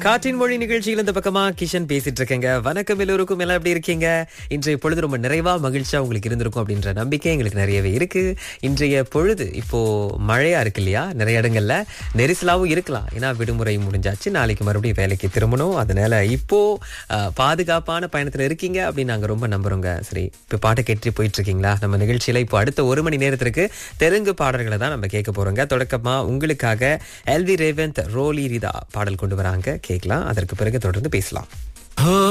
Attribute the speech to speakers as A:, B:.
A: காற்றின் மொழி நிகழ்ச்சியில் இந்த பக்கமா கிஷன் பேசிட்டு இருக்கேங்க வணக்கம் எல்லோருக்கும் எல்லாம் எப்படி இருக்கீங்க இன்றைய பொழுது ரொம்ப நிறைவா மகிழ்ச்சியா உங்களுக்கு இருந்திருக்கும் அப்படின்ற நம்பிக்கை எங்களுக்கு நிறையவே இருக்கு இன்றைய பொழுது இப்போ மழையா இருக்கு இல்லையா நிறைய இடங்கள்ல நெரிசலாவும் இருக்கலாம் ஏன்னா விடுமுறை முடிஞ்சாச்சு நாளைக்கு மறுபடியும் வேலைக்கு திரும்பணும் அதனால இப்போ அஹ், பாதுகாப்பான பயணத்துல இருக்கீங்க அப்படின்னு நாங்க ரொம்ப நம்புறோங்க சரி இப்போ பாட்டை கேட்டு போயிட்டு இருக்கீங்களா நம்ம நிகழ்ச்சியில இப்போ அடுத்த ஒரு மணி நேரத்திற்கு தெலுங்கு பாடல்களை தான் நம்ம கேட்க போறோங்க தொடக்கமா உங்களுக்காக எல்வி ரேவந்த் ரோலி ரிதா பாடல் கொண்டு வராங்க கேட்கலாம் அதற்கு பிறகு தொடர்ந்து பேசலாம்